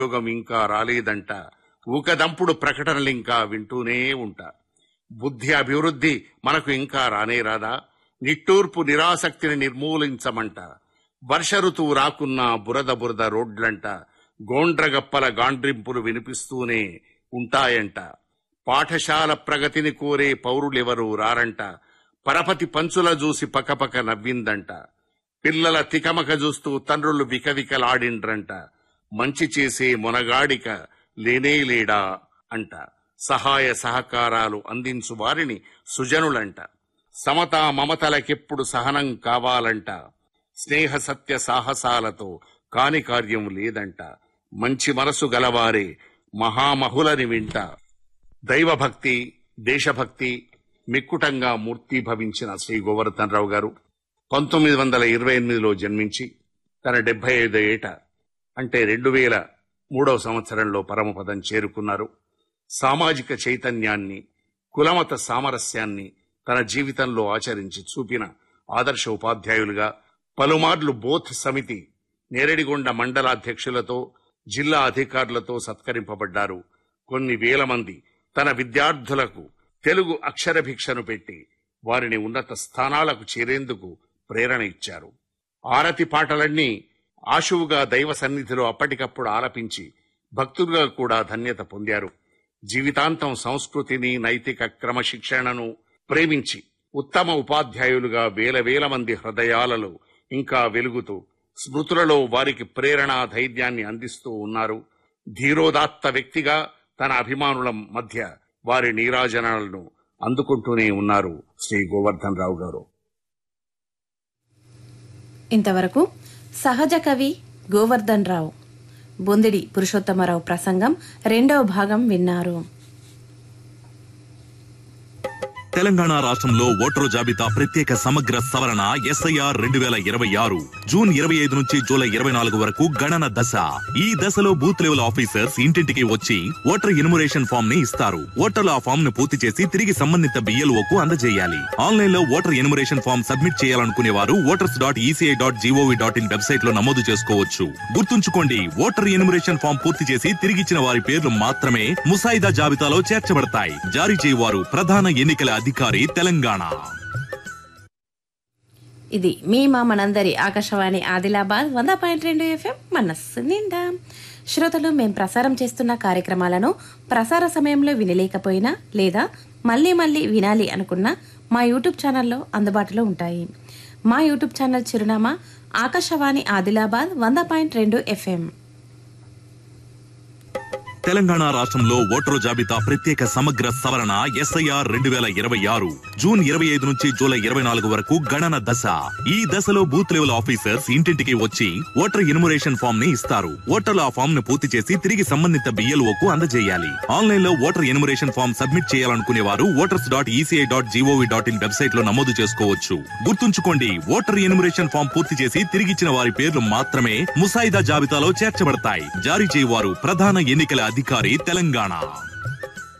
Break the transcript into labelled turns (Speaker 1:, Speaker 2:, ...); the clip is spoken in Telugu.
Speaker 1: యోగం ఇంకా రాలేదంట ఊకదంపుడు ప్రకటనలింకా వింటూనే ఉంటా బుద్ధి అభివృద్ధి మనకు ఇంకా రానే రాదా నిట్టూర్పు నిరాసక్తిని నిర్మూలించమంట వర్ష ఋతువు రాకున్నా బురద బురద రోడ్లంట గోండ్రగప్పల గాండ్రింపులు వినిపిస్తూనే ఉంటాయంట పాఠశాల ప్రగతిని కోరే పౌరులెవరూ రారంట పరపతి పంచుల చూసి పకపక నవ్విందంట పిల్లల తికమక చూస్తూ తండ్రులు వికవికలాడిండ్రంట మంచి చేసే మొనగాడిక లేనే లేడా అంట సహాయ సహకారాలు అందించు వారిని సుజనులంట సమతా మమతలకెప్పుడు సహనం కావాలంట స్నేహ సత్య సాహసాలతో కాని కార్యం లేదంట మంచి మనసు గలవారే మహామహులని వింట దైవభక్తి దేశభక్తి మిక్కుటంగా మూర్తిభవించిన శ్రీ గోవర్ధన్ రావు గారు పంతొమ్మిది వందల ఇరవై ఎనిమిదిలో జన్మించి తన డెబ్బై ఐదో ఏట అంటే రెండు వేల మూడవ సంవత్సరంలో పరమపదం చేరుకున్నారు సామాజిక చైతన్యాన్ని కులమత సామరస్యాన్ని తన జీవితంలో ఆచరించి చూపిన ఆదర్శ ఉపాధ్యాయులుగా పలుమార్లు బోధ్ సమితి నేరడిగొండ మండలాధ్యక్షులతో జిల్లా అధికారులతో సత్కరింపబడ్డారు కొన్ని వేల మంది తన విద్యార్థులకు తెలుగు అక్షరభిక్షను పెట్టి వారిని ఉన్నత స్థానాలకు చేరేందుకు ప్రేరణ ఇచ్చారు ఆరతి పాటలన్నీ ఆశువుగా దైవ సన్నిధిలో అప్పటికప్పుడు ఆలపించి భక్తులుగా కూడా ధన్యత పొందారు జీవితాంతం సంస్కృతిని నైతిక క్రమశిక్షణను ప్రేమించి ఉత్తమ ఉపాధ్యాయులుగా వేల వేల మంది హృదయాలలో ఇంకా వెలుగుతూ స్మృతులలో వారికి ప్రేరణ ధైర్యాన్ని అందిస్తూ ఉన్నారు ధీరోదాత్త వ్యక్తిగా తన అభిమానుల మధ్య వారి నీరాజనాలను అందుకుంటూనే ఉన్నారు శ్రీ గోవర్ధన్ రావు గారు
Speaker 2: ఇంతవరకు సహజ కవి గోవర్ధన్ రావు బొందిడి పురుషోత్తమరావు ప్రసంగం రెండవ భాగం విన్నారు
Speaker 3: తెలంగాణ రాష్ట్రంలో ఓటరు జాబితా ప్రత్యేక సమగ్ర సవరణ ఎస్ఐఆర్ రెండు వేల ఇరవై ఆరు జూన్ ఇరవై ఐదు నుంచి జూలై ఇరవై నాలుగు వరకు గణన దశ ఈ దశలో బూత్ లెవెల్ ఆఫీసర్స్ ఇంటింటికి వచ్చి ఓటర్ ఎన్యుమరేషన్ ఫామ్ ని ఇస్తారు ఓటర్లు ఆ ఫామ్ ను పూర్తి చేసి తిరిగి సంబంధిత బిఎల్ఓ కు అందజేయాలి ఆన్లైన్ లో ఓటర్ ఎన్యుమరేషన్ ఫామ్ సబ్మిట్ చేయాలనుకునే వారు voters dot ECI dot gov dot in website లో నమోదు చేసుకోవచ్చు గుర్తుంచుకోండి ఓటర్ ఎన్యుమరేషన్ ఫామ్ పూర్తి చేసి తిరిగిచ్చిన వారి పేర్లు మాత్రమే ముసాయిదా జాబితాలో చేర్చబడతాయి జారీ చేయవారు ప్రధాన ఎన్నికల అధికారి తెలంగాణ
Speaker 2: ఇది మీ మా మనందరి ఆకాశవాణి ఆదిలాబాద్ వంద పాయింట్ రెండు ఎఫ్ఎం మనస్సు నిండా శ్రోతలు మేం ప్రసారం చేస్తున్న కార్యక్రమాలను ప్రసార సమయంలో వినలేకపోయినా లేదా మళ్ళీ మళ్ళీ వినాలి అనుకున్నా మా యూట్యూబ్ ఛానల్లో అందుబాటులో ఉంటాయి మా యూట్యూబ్ ఛానల్ చిరునామా ఆకాశవాణి ఆదిలాబాద్ వంద పాయింట్ రెండు ఎఫ్ఎం
Speaker 3: తెలంగాణ రాష్ట్రంలో ఓటరు జాబితా ప్రత్యేక సమగ్ర సవరణ ఎస్ఐఆర్ రెండు వేల ఇరవై ఆరు జూన్ ఇరవై ఐదు నుంచి జూలై ఇరవై నాలుగు వరకు గణన దశ ఈ దశలో బూత్ లెవెల్ ఆఫీసర్స్ ఇంటింటికి వచ్చి ఓటర్ ఎన్యుమరేషన్ ఫామ్ ని ఇస్తారు ఓటర్లు ఆ ఫామ్ ను పూర్తి చేసి తిరిగి సంబంధిత బిఎల్ఓ కు అందజేయాలి ఆన్లైన్ లో ఓటర్ ఎన్యుమరేషన్ ఫామ్ సబ్మిట్ చేయాలనుకునే వారు voters dot ECI dot gov dot in website లో నమోదు చేసుకోవచ్చు గుర్తుంచుకోండి ఓటర్ ఎన్యుమరేషన్ ఫామ్ పూర్తి చేసి తిరిగిచ్చిన వారి పేర్లు మాత్రమే ముసాయిదా జాబితాలో చేర్చబడతాయి జారీ చేయవారు ప్రధాన ఎన్నికల అధికారి తెలంగాణ